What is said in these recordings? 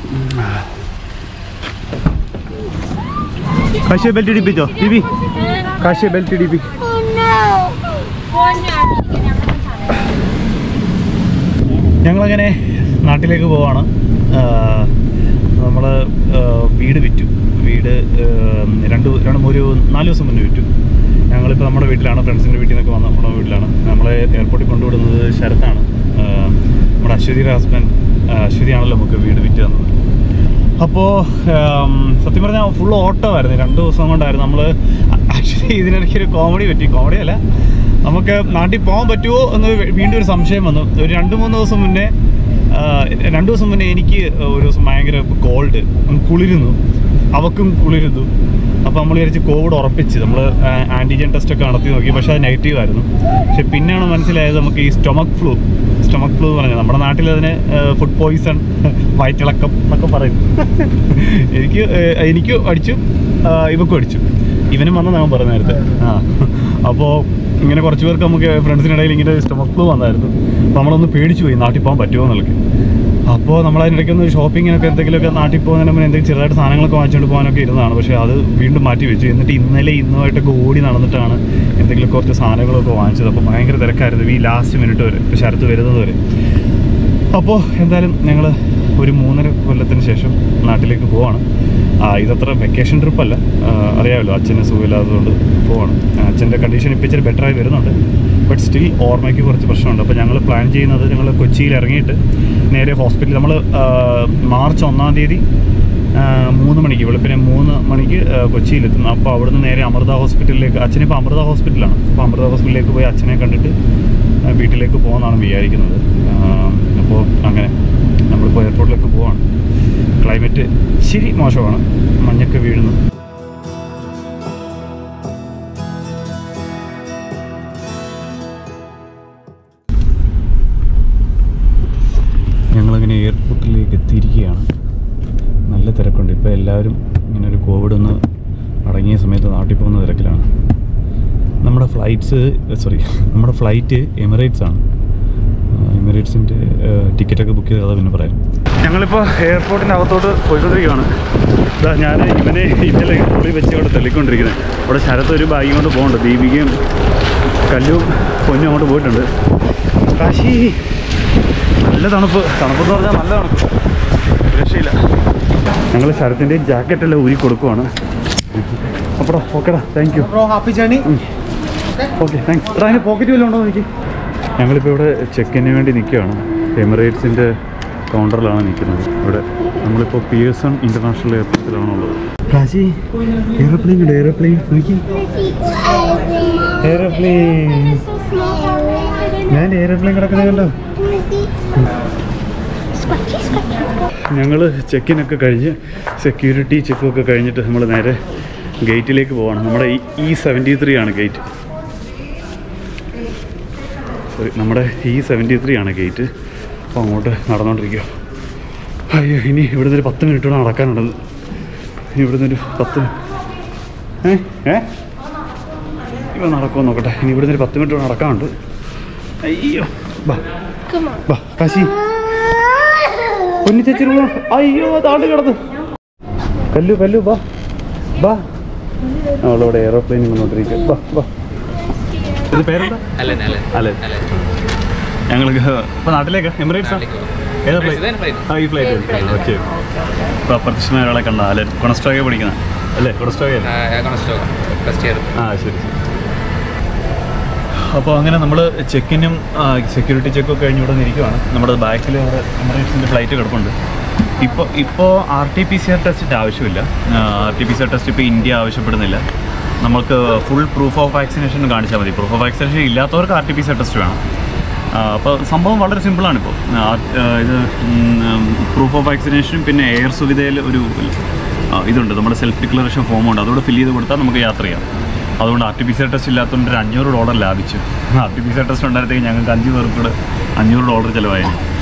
കാശിയെ belt ഇടിപ്പിച്ചോ ബിബി കാശിയെ belt ഇടിപ്പി ഞങ്ങളങ്ങനെ നാട്ടിലേക്ക് പോവാണ് നമ്മൾ വീട് വിറ്റു വീട് ആ, രണ്ട് രണ്ട് ഒരു നാല് ദിവസം മുന്നേ വിറ്റു ഞങ്ങളിപ്പോൾ നമ്മുടെ വീട്ടിലാണ് ഫ്രണ്ട്സിൻ്റെ വീട്ടിൽ നിന്നൊക്കെ വന്ന നമ്മുടെ വീട്ടിലാണ് നമ്മളെ എയർപോർട്ടിൽ കൊണ്ടുവിടുന്നത് ശരത്താണ് ആ, നമ്മുടെ അശ്വതിയുടെ ഹസ്ബൻഡ് അശ്വതിയാണല്ലോ നമുക്ക് വീട് വിറ്റ് തന്നത് അപ്പോൾ സത്യം പറഞ്ഞാൽ ഫുൾ ഓട്ടമായിരുന്നു രണ്ട് ദിവസം കൊണ്ടായിരുന്നു നമ്മൾ ആക്ച്വലി ഇതിനിടയ്ക്ക് ഒരു കോമഡി പറ്റി കോമഡി അല്ല നമുക്ക് നാട്ടിൽ പോകാൻ പറ്റുമോ എന്ന് വീണ്ടും ഒരു സംശയം വന്നു ഒരു രണ്ട് മൂന്ന് ദിവസം മുന്നേ ആ, രണ്ട് ദിവസം മുന്നേ എനിക്ക് ഒരു ദിവസം ഭയങ്കര കോൾഡ് കുളിരുന്നു അവക്കും കുളിരുന്നു അപ്പോൾ നമ്മൾ വിചാരിച്ച് കോവിഡ് ഉറപ്പിച്ച് നമ്മൾ ആൻറ്റിജൻ ടെസ്റ്റ് ഒക്കെ നടത്തി നോക്കി പക്ഷേ അത് നെഗറ്റീവ് ആയിരുന്നു പക്ഷെ പിന്നെയാണ് മനസ്സിലായത് നമുക്ക് ഈ സ്റ്റൊമക് ഫ്ലൂ സ്റ്റൊമക് ഫ്ലൂ എന്ന് പറഞ്ഞാൽ നമ്മുടെ നാട്ടിൽ അതിന് ഫുഡ് പോയിസൺ വയറ്റിളക്കം എന്നൊക്കെ പറയും എനിക്ക് ഏഹ്, എനിക്ക് അടിച്ചു ആ, ഇവക്കും അടിച്ചു ഇവനും വന്ന ഞാൻ പറഞ്ഞ നേരത്തെ ആ അപ്പോൾ ഇങ്ങനെ കുറച്ച് പേർക്ക് നമുക്ക് ഫ്രണ്ട്സിനിടയിൽ ഇങ്ങനെ സ്റ്റൊമക് ഫ്ലൂ വന്നായിരുന്നു അപ്പോൾ നമ്മളൊന്ന് പേടിച്ചു പോയി നാട്ടിൽ പോകാൻ പറ്റുമോ എന്നുള്ളത് അപ്പോൾ നമ്മൾ അതിനിടയ്ക്ക് ഒന്ന് ഷോപ്പിങ്ങിനൊക്കെ എന്തെങ്കിലുമൊക്കെ നാട്ടിൽ പോകുന്നതിന് മുന്നേ എന്തെങ്കിലും ചെറുതായിട്ട് സാധനങ്ങളൊക്കെ വാങ്ങിച്ചുകൊണ്ട് പോകാനൊക്കെ ഇരുന്നതാണ് പക്ഷേ അത് വീണ്ടും മാറ്റി വെച്ചു എന്നിട്ട് ഇന്നലെ ഇന്നുമായിട്ടൊക്കെ ഓടി നടന്നിട്ടാണ് എന്തെങ്കിലും കുറച്ച് സാധനങ്ങളൊക്കെ വാങ്ങിച്ചത് അപ്പോൾ ഭയങ്കര തിരക്കായിരുന്നു ഈ ലാസ്റ്റ് മിനിറ്റ് വരെ ഇപ്പോൾ ശരത്ത് വരുന്നത് വരെ അപ്പോൾ എന്തായാലും ഞങ്ങൾ ഒരു മൂന്നര കൊല്ലത്തിന് ശേഷം നാട്ടിലേക്ക് പോവാണ് ആ, ഇതത്ര വെക്കേഷൻ ട്രിപ്പല്ല അറിയാമല്ലോ അച്ഛന് സുഖമില്ലാത്തതുകൊണ്ട് പോവാണ് അച്ഛൻ്റെ കണ്ടീഷൻ ഇപ്പോൾ ഇച്ചിരി ബെറ്ററായി വരുന്നുണ്ട് ബട്ട് സ്റ്റിൽ ഓർമ്മയ്ക്ക് കുറച്ച് പ്രശ്നമുണ്ട് അപ്പോൾ ഞങ്ങൾ പ്ലാൻ ചെയ്യുന്നത് ഞങ്ങൾ കൊച്ചിയിൽ ഇറങ്ങിയിട്ട് നേരെ ഹോസ്പിറ്റലിൽ നമ്മൾ മാർച്ച് ഒന്നാം തീയതി ആ, മൂന്ന് മണിക്ക് വെളുപ്പിനെ മൂന്ന് മണിക്ക് ആ, കൊച്ചിയിലെത്തുന്നു അപ്പോൾ അവിടുന്ന് നേരെ അമൃത ഹോസ്പിറ്റലിലേക്ക് അച്ഛനിപ്പോൾ അമൃത ഹോസ്പിറ്റലാണ് അപ്പോൾ അമൃത ഹോസ്പിറ്റലിലേക്ക് പോയി അച്ഛനെ കണ്ടിട്ട് ആ, വീട്ടിലേക്ക് പോകുമെന്നാണ് വിചാരിക്കുന്നത് അപ്പോൾ അങ്ങനെ നമ്മളിപ്പോൾ എയർപോർട്ടിലേക്ക് പോവാണ് ക്ലൈമറ്റ് ഇച്ചിരി മോശമാണ് മഞ്ഞൊക്കെ വീഴുന്നു ഞങ്ങളങ്ങനെ എയർപോർട്ടിലേക്ക് എത്തിയിരിക്കുകയാണ് നല്ല തിരക്കുണ്ട് ഇപ്പോൾ എല്ലാവരും ഇങ്ങനെ ഒരു കോവിഡ് ഒന്ന് അടങ്ങിയ സമയത്ത് നാട്ടിൽ പോകുന്ന തിരക്കിലാണ് നമ്മുടെ ഫ്ലൈറ്റ്സ് സോറി നമ്മുടെ ഫ്ലൈറ്റ് എമിറേറ്റ്സ് ആണ് എമിറേറ്റ്സിൻ്റെ ടിക്കറ്റൊക്കെ ബുക്ക് ചെയ്താൽ പിന്നെ പറയാം ഞങ്ങളിപ്പോൾ എയർപോർട്ടിൻ്റെ അകത്തോട്ട് പോയിക്കൊണ്ടിരിക്കുകയാണ് ഇതാ ഞാൻ ഇവനെ ഇന്നലെ പുള്ളി വെച്ച് അവിടെ തള്ളിക്കൊണ്ടിരിക്കുന്നത് അവിടെ ശരത്ത് ഒരു ബാഗും കൊണ്ട് പോകുന്നുണ്ട് ദീപികയും കല്ലും പൊന്നും അങ്ങോട്ട് പോയിട്ടുണ്ട് കാശി നല്ല തണുപ്പ് തണുപ്പെന്ന് പറഞ്ഞാൽ നല്ല തണുപ്പ് രക്ഷയില്ല ഞങ്ങൾ ശരത്തിൻ്റെ ജാക്കറ്റെല്ലാം ഊരി കൊടുക്കുവാണ് അപ്പടാ ഓക്കെടാ thank you Bro, happy journey. Okay thanks എടാ അതിന് പോക്കറ്റ് വല്ലതും ഉണ്ടോ എനിക്ക് ഞങ്ങളിപ്പോൾ ഇവിടെ ചെക്കിന് വേണ്ടി നിൽക്കുകയാണ് എമിറേറ്റ്സിൻ്റെ കൗണ്ടറിലാണ് നിൽക്കുന്നത് ഇവിടെ നമ്മളിപ്പോൾ പിയേഴ്സൺ ഇൻ്റർനാഷണൽ എയർപോർട്ടിലാണുള്ളത് കാശി എയർപ്ലെയിൻ ഉണ്ട് എയർപ്ലെയിൻ നോക്കി എയർപ്ലെയിൻ ഞാൻ എയർപ്ലെയിൻ കിടക്കുന്നത് കണ്ടോ ഞങ്ങൾ ചെക്കിനൊക്കെ കഴിഞ്ഞ് സെക്യൂരിറ്റി ചെക്കൊക്കെ കഴിഞ്ഞിട്ട് നമ്മൾ നേരെ ഗേറ്റിലേക്ക് പോവാണ് നമ്മുടെ ഇ സെവൻറ്റി ത്രീ ആണ് ഗേറ്റ് സോറി നമ്മുടെ ഇ സെവൻറ്റി ത്രീ ആണ് ഗേറ്റ് അപ്പോൾ അങ്ങോട്ട് നടന്നുകൊണ്ടിരിക്കുക അയ്യോ ഇനി ഇവിടുന്ന് ഒരു പത്ത് മിനിറ്റ് കൂടെ നടക്കാനുള്ളത് ഇനി ഇവിടുന്ന് ഒരു പത്ത് ഏ ഏ ഇവ നടക്കുമോ നോക്കട്ടെ ഇനി ഇവിടുന്ന് ഒരു പത്ത് മിനിറ്റ് കൂടെ നടക്കാനുണ്ട് അയ്യോ ബാ ബാ കാശി പൊന്നു ചേച്ചി അയ്യോ താണ്ട് കിടന്നു കല്ലു കല്ലു ബാ ബാ അവളവിടെ എയറോപ്ലെയിൻ കൊണ്ടോണ്ടിരിക്കുക ബാ ബാ ഇത് പേരെന്താ അല്ലൻ അല്ലൻ അല്ലേ ഞങ്ങൾക്ക് ഇപ്പൊ നാട്ടിലേക്ക് എമിറേറ്റ്സ് ഏതാ ഇതാണ് ഫ്ലൈറ്റ് flight. ആ ഈ ഫ്ലൈറ്റ് ഓക്കെ ഇപ്പൊ അപ്രത്യക്ഷമായ ഒരാളെ കണ്ട അല്ലെ കൊണസ്റ്റോക്കെ പഠിക്കുന്ന അല്ലേ കൊണസ്റ്റോക്കെ ഫസ്റ്റ് ഇയർ ആ ശരി ശരി അപ്പോൾ അങ്ങനെ നമ്മൾ ചെക്കിനും സെക്യൂരിറ്റി ചെക്കൊക്കെ കഴിഞ്ഞ് ഇവിടെ നിൽക്കുവാണ് നമ്മുടെ ബാക്കിൽ അവിടെ എമിറേറ്റ്സിൻ്റെ ഫ്ലൈറ്റ് കിടപ്പുണ്ട് ഇപ്പോൾ ഇപ്പോൾ R T P C R ടെസ്റ്റിൻ്റെ ആവശ്യമില്ല R T P C R test ഇപ്പോൾ ഇന്ത്യ ആവശ്യപ്പെടുന്നില്ല നമുക്ക് ഫുൾ പ്രൂഫ് ഓഫ് വാക്സിനേഷൻ കാണിച്ചാൽ മതി പ്രൂഫ് ഓഫ് വാക്സിനേഷൻ ഇല്ലാത്തവർക്ക് R T P C R test വേണം അപ്പോൾ സംഭവം വളരെ സിമ്പിളാണ് ഇപ്പോൾ ഇത് പ്രൂഫ് ഓഫ് വാക്സിനേഷനും പിന്നെ എയർ സുവിധയിൽ ഒരു ആ, ഇതുണ്ട് നമ്മുടെ സെൽഫ് ഡിക്ലറേഷൻ ഫോമുണ്ട് അതുകൂടെ ഫില്ല് ചെയ്ത് കൊടുത്താൽ നമുക്ക് യാത്ര ചെയ്യാം അതുകൊണ്ട് R T P C R test ഇല്ലാത്തതുകൊണ്ട് ഒരു അഞ്ഞൂറ് ഡോളർ ലാഭിച്ചു R T P C R test ഉണ്ടായിരുന്നെങ്കിൽ ഞങ്ങൾക്ക് അഞ്ച് പേർക്ക് കൂടെ അഞ്ഞൂറ് ഡോളർ ചിലവായിരുന്നു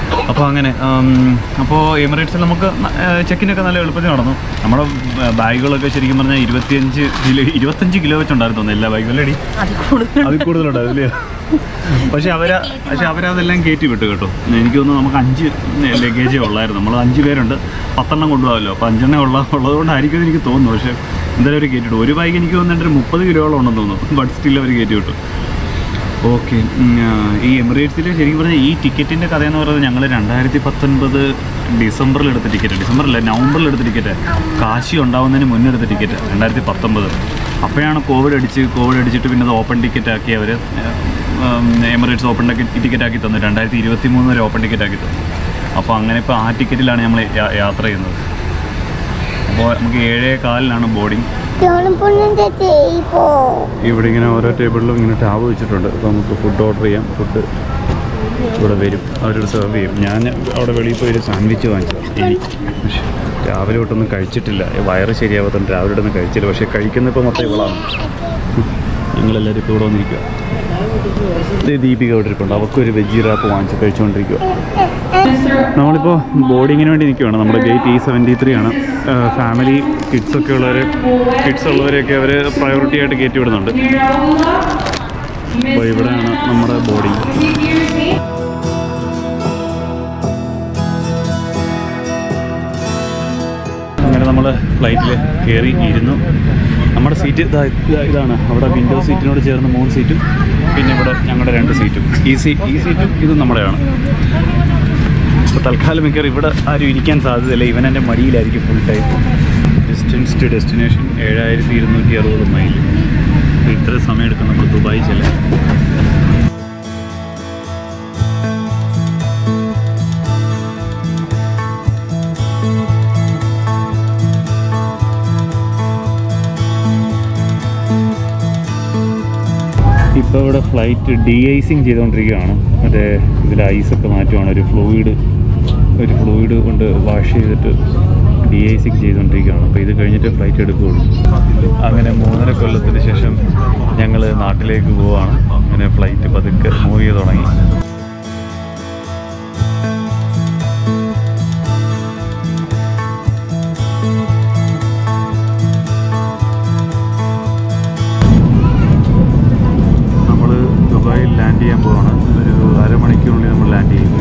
അപ്പോൾ അങ്ങനെ അപ്പോൾ എമിറേറ്റ്സിൽ നമുക്ക് ചെക്കിനൊക്കെ നല്ല എളുപ്പത്തിൽ നടന്നു നമ്മുടെ ബ- ബാഗുകളൊക്കെ ശരിക്കും പറഞ്ഞാൽ ഇരുപത്തിയഞ്ച് കിലോ ഇരുപത്തഞ്ച് കിലോ വെച്ചുണ്ടായിരുന്നു തോന്നുന്നു എല്ലാ ബാഗുകളും അടി അതിൽ കൂടുതലുണ്ടായിരുന്നു അല്ലേ പക്ഷെ അവര പക്ഷെ അവരതെല്ലാം കയറ്റി വിട്ടു കേട്ടോ എനിക്ക് തോന്നുന്നു നമുക്ക് അഞ്ച് ലഗേജേ ഉള്ളായിരുന്നു നമ്മൾ അഞ്ച് പേരുണ്ട് പത്തെണ്ണം കൊണ്ടുപോകാമല്ലോ അപ്പോൾ അഞ്ചെണ്ണം ഉള്ള ഉള്ളതുകൊണ്ടായിരിക്കും എനിക്ക് തോന്നുന്നു പക്ഷേ എന്തായാലും അവർ കയറ്റിവിട്ടു ഒരു ബാഗ് എനിക്ക് തോന്നുന്നുണ്ട് ഒരു മുപ്പത് കിലോളം ഉണ്ടെന്ന് തോന്നുന്നു ബട്ട് സ്റ്റിൽ അവർ കയറ്റി വിട്ടു ഓക്കെ ഈ എമിറേറ്റ്സിൽ ശരിക്കും പറഞ്ഞാൽ ഈ ടിക്കറ്റിൻ്റെ കഥയെന്ന് പറയുന്നത് ഞങ്ങൾ രണ്ടായിരത്തി പത്തൊൻപത് ഡിസംബറിൽ എടുത്ത ടിക്കറ്റ് ഡിസംബറിൽ നവംബറിൽ എടുത്ത ടിക്കറ്റ് കാശി ഉണ്ടാവുന്നതിന് മുന്നേ എടുത്ത ടിക്കറ്റ് രണ്ടായിരത്തി പത്തൊമ്പത് അപ്പോഴാണ് കോവിഡ് അടിച്ച് കോവിഡ് അടിച്ചിട്ട് പിന്നെ അത് ഓപ്പൺ ടിക്കറ്റ് ആക്കി അവർ എമിറേറ്റ്സ് ഓപ്പൺ ടിക്കറ്റ് ആക്കി തന്നു രണ്ടായിരത്തി ഇരുപത്തി മൂന്ന് വരെ ഓപ്പൺ ടിക്കറ്റ് ആക്കി തന്നു അപ്പോൾ അങ്ങനെ ഇപ്പോൾ ആ ടിക്കറ്റിലാണ് നമ്മൾ യാത്ര ചെയ്യുന്നത് അപ്പോൾ നമുക്ക് ഏഴേ കാലിനാണ് boarding Don't put in the table. ഇവിടെ ഇങ്ങനെ ഓരോ ടേബിളിലും ഇങ്ങനെ ടാബ് വെച്ചിട്ടുണ്ട് അപ്പോൾ നമുക്ക് ഫുഡ് ഓർഡർ ചെയ്യാം ഫുഡ് ഇവിടെ വരും അവരോട് സെർവ് ചെയ്യും ഞാൻ അവിടെ വെളിയിൽ പോയി ഒരു സാൻഡ്വിച്ച് വാങ്ങിച്ചു ഇനി പക്ഷേ രാവിലെ തൊട്ടൊന്നും കഴിച്ചിട്ടില്ല വയറ് ശരിയാവാത്തോണ്ട് രാവിലെ തൊട്ടൊന്നും കഴിച്ചില്ല പക്ഷേ കഴിക്കുന്ന ഇപ്പോൾ മൊത്തം ഇവളാണ് ഞങ്ങളെല്ലാവരും ഇപ്പോൾ ഇവിടെ വന്നിരിക്കുക ഇത് ദീപിക ഇവിടെ ഇരിപ്പുണ്ട് അവൾക്കൊരു വെജി റാപ്പ് വാങ്ങിച്ച് കഴിച്ചുകൊണ്ടിരിക്കുക നമ്മളിപ്പോൾ ബോർഡിങ്ങിന് വേണ്ടി നിൽക്കുകയാണ് നമ്മുടെ ഗേറ്റ് ഇ സെവൻറ്റി ത്രീ ആണ് ഫാമിലി കിഡ്സ് ഒക്കെ ഉള്ളവർ കിഡ്സ് ഉള്ളവരെയൊക്കെ അവർ പ്രയോറിറ്റി ആയിട്ട് കയറ്റി വിടുന്നുണ്ട് അപ്പോൾ ഇവിടെയാണ് നമ്മുടെ ബോർഡിങ് അങ്ങനെ നമ്മൾ ഫ്ലൈറ്റിൽ കയറി ഇരുന്നു നമ്മുടെ സീറ്റ് ഇതാ ഇതാ- ഇതാണ് അവിടെ വിൻഡോ സീറ്റിനോട് ചേർന്ന് മൂന്ന് സീറ്റും പിന്നെ ഇവിടെ ഞങ്ങളുടെ രണ്ട് സീറ്റും ഈ സീ ഈ സീറ്റും ഇതും നമ്മുടെയാണ് അപ്പോൾ തൽക്കാലം മിക്കവാറും ഇവിടെ ആരും ഇരിക്കാൻ സാധ്യതയില്ല ഇവൻ എൻ്റെ മടിയിലായിരിക്കും full time distance to destination ഏഴായിരത്തി ഇരുന്നൂറ്റി അറുപത് മൈൽ അപ്പോൾ ഇത്ര സമയം എടുക്കും നമ്മൾ ദുബായി ചെല്ലാൻ ഇപ്പോൾ ഇവിടെ ഫ്ലൈറ്റ് ഡി ഐസിങ് ചെയ്തുകൊണ്ടിരിക്കുകയാണ് മറ്റേ ഇതിൽ ഐസൊക്കെ മാറ്റുവാണ് ഒരു ഫ്ലൂയിഡ് ഒരു ഫ്ലൂയിഡ് കൊണ്ട് വാഷ് ചെയ്തിട്ട് ഡി ഐസിങ് ചെയ്തുകൊണ്ടിരിക്കുകയാണ് അപ്പോൾ ഇത് കഴിഞ്ഞിട്ട് ഫ്ലൈറ്റ് എടുക്കുകയുള്ളൂ അങ്ങനെ മൂന്നര കൊല്ലത്തിന് ശേഷം ഞങ്ങൾ നാട്ടിലേക്ക് പോവുകയാണ് അങ്ങനെ ഫ്ലൈറ്റ് പതുക്കെ മൂവ് ചെയ്ത് തുടങ്ങി നമ്മൾ ദുബായിൽ ലാൻഡ് ചെയ്യാൻ പോവാണ് ഒരു അരമണിക്കൂറിനുള്ളിൽ നമ്മൾ ലാൻഡ് ചെയ്യും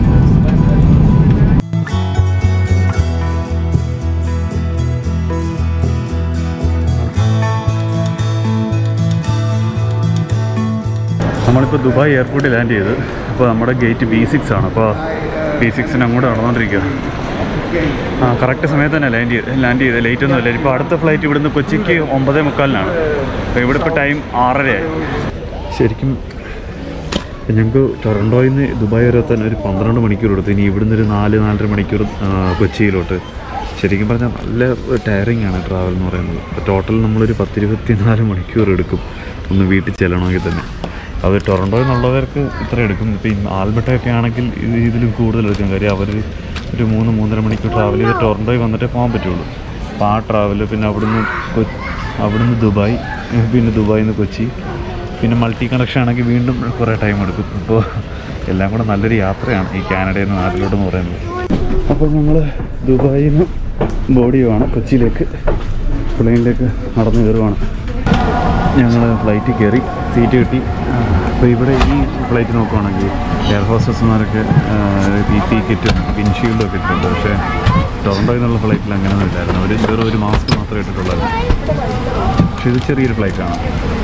നമ്മളിപ്പോൾ ദുബായ് എയർപോർട്ടിൽ ലാൻഡ് ചെയ്ത് അപ്പോൾ നമ്മുടെ ഗേറ്റ് ബി സിക്സ് ആണ് അപ്പോൾ ബി സിക്സിന് അങ്ങോട്ട് നടന്നുകൊണ്ടിരിക്കുക ആ കറക്റ്റ് സമയത്ത് തന്നെ ലാൻഡ് ചെയ്ത് ലാൻഡ് ചെയ്ത് ലേറ്റ് ഒന്നും ഇല്ല ഇപ്പോൾ അടുത്ത ഫ്ലൈറ്റ് ഇവിടുന്ന് കൊച്ചിക്ക് ഒമ്പതേ മുക്കാലിനാണ് അപ്പോൾ ഇവിടെ ഇപ്പോൾ ടൈം ആറരയായി ശരിക്കും ഞങ്ങൾക്ക് ടൊറൻഡോയിൽ നിന്ന് ദുബായ് വരെ എത്താൻ ഒരു പന്ത്രണ്ട് മണിക്കൂർ എടുത്തു ഇനി ഇവിടുന്ന് ഒരു നാല് നാലര മണിക്കൂർ ആ, കൊച്ചിയിലോട്ട് ശരിക്കും പറഞ്ഞാൽ നല്ല ടയറിങ് ആണ് ട്രാവൽ എന്ന് പറയുന്നത് അപ്പോൾ ടോട്ടൽ നമ്മളൊരു പത്തിരുപത്തി നാല് മണിക്കൂർ എടുക്കും ഒന്ന് വീട്ടിൽ ചെല്ലണമെങ്കിൽ തന്നെ അത് ടൊറൻഡോയിൽ നിന്നുള്ളവർക്ക് ഇത്ര എടുക്കും ഇപ്പോൾ ഈ ആൽബർട്ടൊക്കെ ആണെങ്കിൽ ഇത് ഇതിലും കൂടുതൽ എടുക്കും കാര്യം അവർ ഒരു മൂന്ന് മൂന്നര മണിക്കൂർ ട്രാവൽ ചെയ്ത് ടൊറൻഡോയിൽ വന്നിട്ടേ പോകാൻ പറ്റുള്ളൂ അപ്പോൾ ആ ട്രാവൽ പിന്നെ അവിടുന്ന് കൊ- അവിടുന്ന് ദുബായ് പിന്നെ ദുബായിൽ നിന്ന് കൊച്ചി പിന്നെ മൾട്ടി കണക്ഷൻ ആണെങ്കിൽ വീണ്ടും കുറേ ടൈം എടുക്കും അപ്പോൾ എല്ലാം കൂടെ നല്ലൊരു യാത്രയാണ് ഈ കാനഡയിൽ നിന്ന് നാട്ടിലോട്ട് എന്ന് പറയുന്നത് അപ്പോൾ ഞങ്ങൾ ദുബായിൽ നിന്ന് ബോഡി ചെയ്യുവാണ് കൊച്ചിയിലേക്ക് പ്ലെയിനിലേക്ക് നടന്നു കയറുവാണ് ഞങ്ങൾ ഫ്ലൈറ്റ് കയറി സീറ്റ് കിട്ടി അപ്പോൾ ഇവിടെ ഈ ഫ്ലൈറ്റ് നോക്കുവാണെങ്കിൽ എയർ ഹോസ്റ്റസ്മാരൊക്കെ പി പി കിറ്റും വിൻഷീൽഡും ഒക്കെ ഇട്ടിട്ടുണ്ട് പക്ഷേ ടൊറൻഡോയിൽ നിന്നുള്ള ഫ്ലൈറ്റിൽ അങ്ങനെയൊന്നും ഇല്ലായിരുന്നു അവർ വെറും ഒരു മാസ്ക് മാത്രമേ ഇട്ടിട്ടുള്ളായിരുന്നു പക്ഷേ ഇത് ചെറിയൊരു ഫ്ലൈറ്റാണ്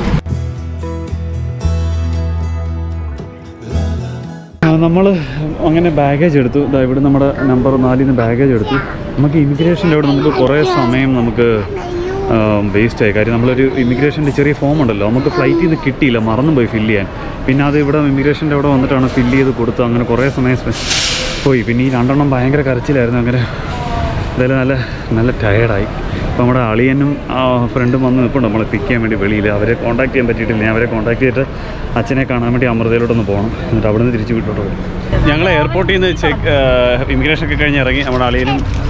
നമ്മൾ അങ്ങനെ ബാഗേജ് എടുത്തു ദാ ഇവിടെ നമ്മുടെ നമ്പർ നാലിൽ നിന്ന് ബാഗേജ് എടുത്തു നമുക്ക് ഇമിഗ്രേഷൻ്റെ അവിടെ നമുക്ക് കുറേ സമയം നമുക്ക് വേസ്റ്റ് ആയി കാര്യം നമ്മളൊരു ഇമിഗ്രേഷൻ്റെ ചെറിയ ഫോം ഉണ്ടല്ലോ നമുക്ക് ഫ്ലൈറ്റിൽ നിന്ന് കിട്ടിയില്ല മറന്നു പോയി ഫില്ല് ചെയ്യാൻ പിന്നെ അത് ഇവിടെ ഇമിഗ്രേഷൻ്റെ അവിടെ വന്നിട്ടാണ് ഫില്ല് ചെയ്ത് കൊടുത്തു അങ്ങനെ കുറേ സമയം സ്പെ- പോയി പിന്നെ ഈ രണ്ടെണ്ണം ഭയങ്കര കരച്ചിലായിരുന്നു അങ്ങനെ എന്തായാലും നല്ല നല്ല ടയേർഡായി അപ്പോൾ നമ്മുടെ അളിയനും ഫ്രണ്ടും വന്ന് നിൽപ്പുണ്ട് നമ്മളെ പിക്ക് ചെയ്യാൻ വേണ്ടി വെളിയിൽ അവരെ കോൺടാക്ട് ചെയ്യാൻ പറ്റിയിട്ടില്ല ഞാൻ അവരെ കോൺടാക്ട് ചെയ്തിട്ട് അച്ഛനെ കാണാൻ വേണ്ടി അമൃതയിലോട്ടൊന്ന് പോകണം എന്നിട്ട് അവിടെ നിന്ന് തിരിച്ച് വീട്ടിലോട്ട് പോകും ഞങ്ങൾ എയർപോർട്ടിൽ നിന്ന് ചെക്ക് ഇമിഗ്രേഷൻ ഒക്കെ കഴിഞ്ഞ് ഇറങ്ങി നമ്മുടെ അളിയനും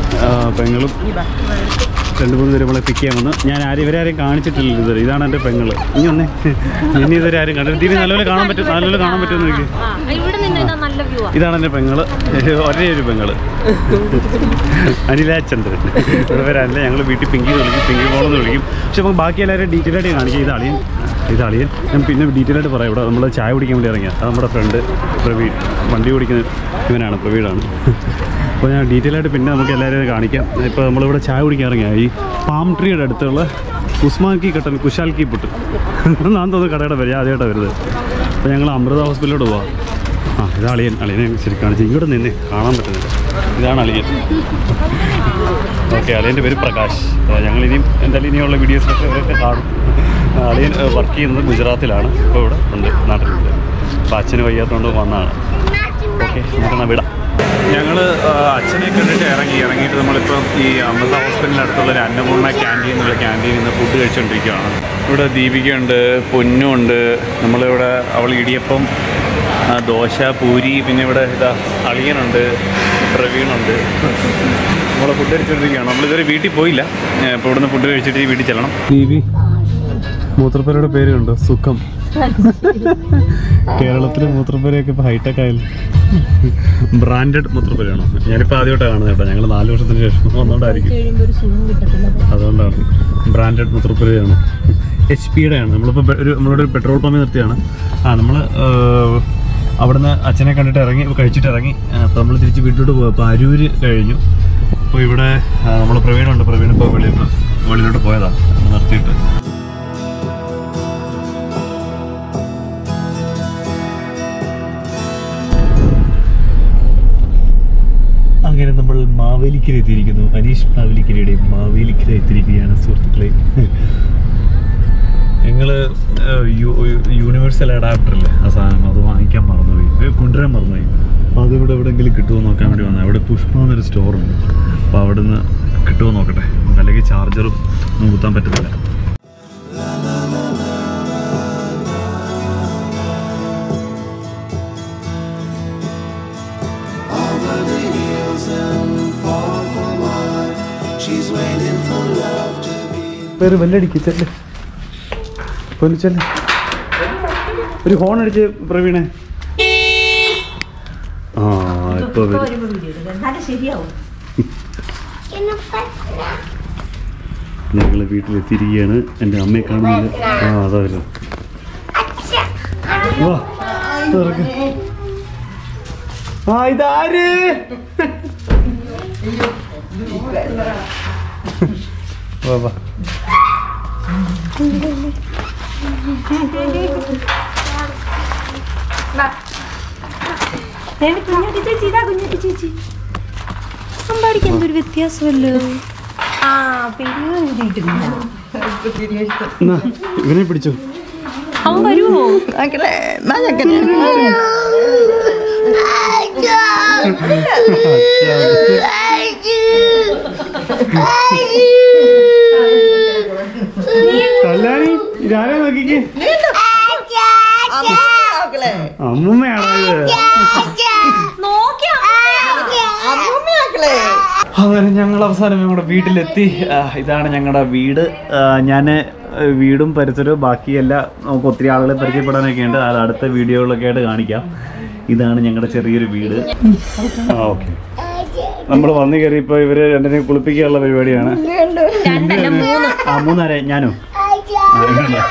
ആ, പെങ്ങളും രണ്ട് മൂന്ന് പേര് നമ്മളെ പിക്ക് ചെയ്യാൻ വന്നു ഞാൻ ആരും ഇവരെ ആരെയും കാണിച്ചിട്ടില്ല ഇതുവരെ ഇതാണ് എൻ്റെ പെങ്ങള് ഇനി ഒന്നേ ഇനി ഇതുവരെ ആരും കണ്ടു ടി വി നല്ലപോലെ കാണാൻ പറ്റും നല്ലപോലെ കാണാൻ പറ്റുമെന്ന് എനിക്ക് ഇവിടെ നിന്ന് ഇതാ നല്ല വ്യൂ ആ ഇതാണ് എൻ്റെ പെങ്ങള് ഒരേ ഒരു പെങ്ങള് അനിലാചന്ദ്രൻ ഇവിടെ വരാനില്ല ഞങ്ങൾ വീട്ടിൽ പിങ്കി എന്ന് വിളിക്കും പിങ്കി മോളെന്ന് വിളിക്കും പക്ഷെ നമുക്ക് ബാക്കി എല്ലാവരും ഡീറ്റെയിൽ ആയിട്ട് കാണിക്കാം ഇത് അളിയൻ ഇത് അളിയൻ ഞാൻ പിന്നെ ഡീറ്റെയിൽ ആയിട്ട് പറയാം ഇവിടെ നമ്മൾ ചായ കുടിക്കാൻ വേണ്ടി ഇറങ്ങിയ അത് നമ്മുടെ ഫ്രണ്ട് പ്രവീൺ വണ്ടി ഓടിക്കുന്ന ഇവനാണ് പ്രവീണാണ് അപ്പോൾ ഞാൻ ഡീറ്റെയിൽ ആയിട്ട് പിന്നെ നമുക്ക് എല്ലാവരെയും കാണിക്കാം ഇപ്പോൾ നമ്മളിവിടെ ചായ കുടിക്കാൻ ഇറങ്ങിയ ഈ പാം ട്രീയുടെ അടുത്തുള്ള ഉസ്മാൻകി കട്ടൻ കുശാൽക്കി പുട്ട് ഞാൻ തോന്നുന്നു കടയുടെ പേര് ആദ്യമായിട്ടാണ് വരുന്നത് അപ്പോൾ ഞങ്ങൾ അമൃത ഹോസ്പിറ്റലിലോട്ട് പോവാം ആ ഇത് അളിയൻ അളിയനെ ശരി കാണിച്ചു ഇങ്ങോട്ട് നിന്ന് കാണാൻ പറ്റുന്നില്ല ഇതാണ് അളിയൻ ഓക്കെ അളിയൻ്റെ പേര് പ്രകാശ് അപ്പോൾ ഞങ്ങൾ ഇനിയും എന്തായാലും ഇനിയുള്ള വീഡിയോസിലൊക്കെ ഇവരൊക്കെ കാണും ആ, അളിയൻ വർക്ക് ചെയ്യുന്നത് ഗുജറാത്തിലാണ് ഇപ്പോൾ ഇവിടെ ഉണ്ട് നാട്ടിലുണ്ട് അപ്പോൾ അച്ഛന് വയ്യാത്തതുകൊണ്ട് വന്നതാണ് ഓക്കെ നമുക്കെന്നാൽ വിടാം ഞങ്ങൾ അച്ഛനെ കണ്ടിട്ട് ഇറങ്ങി ഇറങ്ങിയിട്ട് നമ്മളിപ്പം ഈ അമൃത ഹോസ്പിറ്റലിൻ്റെ അടുത്തുള്ള ഒരു അന്നപൂർണ്ണ ക്യാൻറ്റീൻ എന്നുള്ള ക്യാൻറ്റീനിൽ നിന്ന് ഫുഡ് കഴിച്ചുകൊണ്ടിരിക്കുകയാണ് ഇവിടെ ദീപികയുണ്ട് പൊന്നുണ്ട് നമ്മളിവിടെ അവൾ ഇടിയപ്പം ആ, ദോശ പൂരി പിന്നെ ഇവിടെ ഇതാ അളിയനുണ്ട് പ്രവീണുണ്ട് നമ്മളെ ഫുഡ് കഴിച്ചുകൊണ്ടിരിക്കുകയാണ് നമ്മളിതുവരെ വീട്ടിൽ പോയില്ല ഇപ്പോൾ ഇവിടുന്ന് ഫുഡ് കഴിച്ചിട്ട് വീട്ടിൽ ചെല്ലണം ദീപി മൂത്രപ്പേരയുടെ പേര് കണ്ടോ സുഖം കേരളത്തിലെ മൂത്രപ്പേരയൊക്കെ ഇപ്പോൾ ഹൈടെക് ആയാലും ബ്രാൻഡഡ് മൂത്രപ്പേരാണോ ഞാനിപ്പോൾ ആദ്യമായിട്ടാണ് കാണുന്നത് കേട്ടോ ഞങ്ങൾ നാല് വർഷത്തിന് ശേഷം വന്നുകൊണ്ടായിരിക്കും കഴിയുമ്പോൾ ഒരു സുഖം കിട്ടത്തില്ല അതുകൊണ്ടാണ് ബ്രാൻഡഡ് മൂത്രപ്പുരയാണ് എച്ച് പിയുടെ ആണ് നമ്മളിപ്പോൾ പെ- ഒരു നമ്മളിവിടെ ഒരു പെട്രോൾ പമ്പിൽ നിർത്തിയാണ് ആ നമ്മൾ അവിടുന്ന് അച്ഛനെ കണ്ടിട്ട് ഇറങ്ങി കഴിച്ചിട്ട് ഇറങ്ങി അപ്പോൾ നമ്മൾ തിരിച്ച് വീട്ടിലോട്ട് പോകും അപ്പോൾ അരൂര് കഴിഞ്ഞു അപ്പോൾ ഇവിടെ നമ്മൾ പ്രവീണുണ്ട് പ്രവീൺ ഇപ്പോൾ വെളിയിൽ വെളിയിലോട്ട് പോയതാണ് നിർത്തിയിട്ട് അങ്ങനെ നമ്മൾ മാവേലിക്കര എത്തിയിരിക്കുന്നു അനീഷ് മാവേലിക്കരയുടെ മാവേലിക്കര എത്തിയിരിക്കുകയാണ് സുഹൃത്തുക്കളെ ഞങ്ങൾ യൂണിവേഴ്സൽ അഡാപ്റ്റർ അല്ലേ ആ സാധനം അത് വാങ്ങിക്കാൻ മറന്നുപോയി ഇത് കൊണ്ടുവരാൻ മറന്നുപോയി അപ്പോൾ അതിവിടെ എവിടെയെങ്കിലും കിട്ടുമോ നോക്കാൻ വേണ്ടി വന്നത് അവിടെ പുഷ്പ എന്നൊരു സ്റ്റോറുണ്ട് അപ്പോൾ അവിടെ നിന്ന് കിട്ടുമോ നോക്കട്ടെ അല്ലെങ്കിൽ ചാർജറും ഒന്നും കുത്താൻ പറ്റത്തില്ല over the hills and far from mine. She's waiting for love to be. പേര് ബെല്ലടിക്ക് ചെല്ല് പൊന്നു ചെല്ല് ഒരു ഹോൺ അടിച്ച് പ്രവീണേ ആ ഇപ്പൊ വരും ഞങ്ങൾ വീട്ടിലെത്തിയിരിക്കുകയാണ് എൻ്റെ അമ്മയെ കാണുന്നില്ല ആ അതാ വരുന്നു വാ തുറക്ക്. ആ ഇതാര് വാ വാ കുഞ്ഞാറ്റി ചേച്ചി ഇതാ കുഞ്ഞാറ്റി ചേച്ചി അമ്പാടിക്ക് എന്തൊരു വ്യത്യാസമല്ലോ ആ പെരുമാറിയിട്ടില്ല എന്നാ ഇവനെ പിടിച്ചോ അവൻ വരുമോ കല്ലാണി ഇതാരാ നോക്കിക്ക് അമ്മൂമ്മയാണോ ഇത് അങ്ങനെ ഞങ്ങൾ അവസാനം ഞങ്ങളുടെ വീട്ടിലെത്തി ആ, ഇതാണ് ഞങ്ങളുടെ വീട് ഞാൻ വീടും പരിസരവും ബാക്കിയെല്ലാം നമുക്ക് ഒത്തിരി ആളുകളെ പരിചയപ്പെടാനൊക്കെ ഉണ്ട് അത് അടുത്ത വീഡിയോകളൊക്കെ ആയിട്ട് കാണിക്കാം ഇതാണ് ഞങ്ങളുടെ ചെറിയൊരു വീട് ആ ഓക്കെ നമ്മൾ വന്നു കയറിയപ്പോൾ ഇവര് രണ്ടിനെയും കുളിപ്പിക്കാനുള്ള പരിപാടിയാണ് രണ്ടല്ല മൂന്ന് ആ മൂന്നാരെ ഞാനും ആ, എണ്ണ.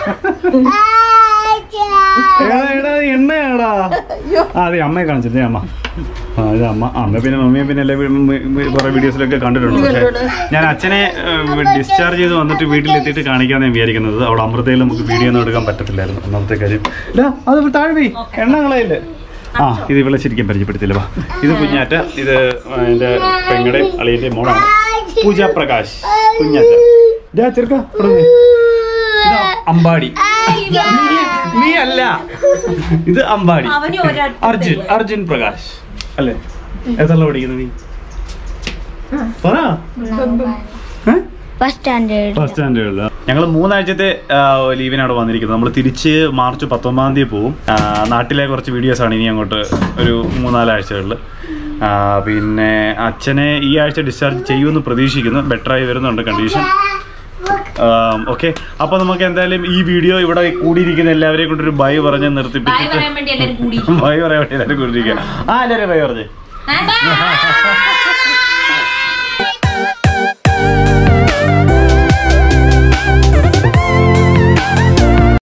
എടാ, എടാ, എണ്ണയാടാ ആ അതെ അമ്മയെ കാണിച്ചിട്ടേ അമ്മ ആ ഇത് അമ്മ അമ്മ പിന്നെ മമ്മിയെ പിന്നെ എല്ലാ കുറെ വീഡിയോസിലൊക്കെ കണ്ടിട്ടുണ്ട് പക്ഷേ ഞാൻ അച്ഛനെ ഡിസ്ചാർജ് ചെയ്ത് വന്നിട്ട് വീട്ടിലെത്തിയിട്ട് കാണിക്കാന്ന് വിചാരിക്കുന്നത് അവിടെ അമൃതയിൽ നമുക്ക് വീഡിയോ ഒന്നും എടുക്കാൻ പറ്റത്തില്ലായിരുന്നു ഒന്നാമത്തെ കാര്യം ഇല്ല അത് താഴെ പോയി എണ്ണ കളയില്ലേ ആ ഇത് ഇവളെ ശരിക്കും പരിചയപ്പെടുത്തില്ല വാ ഇത് കുഞ്ഞാറ്റ ഇത് എൻ്റെ പെങ്ങളുടെയും അളിയൻ്റെയും മോളാണ് പൂജ പ്രകാശ് കുഞ്ഞാറ്റ ഇതാ ചെറുക്ക ഇവിടെ നിന്ന്. ഇത് അമ്പാടി നീ- നീ അല്ല ഇത് അമ്പാടി അവന് ഒരാൾ അർജുൻ അർജുൻ പ്രകാശ് അല്ലേ എത്ര പഠിക്കുന്നത് നീ പറ ഫസ്റ്റ് സ്റ്റാൻഡേർഡ് ഫസ്റ്റ് സ്റ്റാൻഡേർഡിൽ ഞങ്ങൾ മൂന്നാഴ്ചത്തെ ആ, ലീവിനാണ് വന്നിരിക്കുന്നത് നമ്മൾ തിരിച്ച് മാർച്ച് പത്തൊമ്പതാം തീയതി പോവും ആ, നാട്ടിലെ കുറച്ച് വീഡിയോസ് ആണ് ഇനി അങ്ങോട്ട് ഒരു മൂന്നാലാഴ്ചകളിൽ ആ, പിന്നെ അച്ഛനെ ഈ ആഴ്ച ഡിസ്ചാർജ് ചെയ്യുമെന്ന് പ്രതീക്ഷിക്കുന്നു ബെറ്ററായി വരുന്നുണ്ട് കണ്ടീഷൻ ഓക്കെ അപ്പൊ നമുക്ക് എന്തായാലും ഈ വീഡിയോ ഇവിടെ കൂടിയിരിക്കുന്ന എല്ലാവരെയും കൊണ്ടൊരു ബൈ പറഞ്ഞ് ബായ് നിർത്തിപ്പിച്ചിട്ട് പറയാൻ വേണ്ടി എല്ലാരും കൂടി ബൈ പറയാൻ വേണ്ടി എല്ലാവരും കൂടിയിരിക്കുക ആ എല്ലാവരും ബൈ പറഞ്ഞേ ഏ?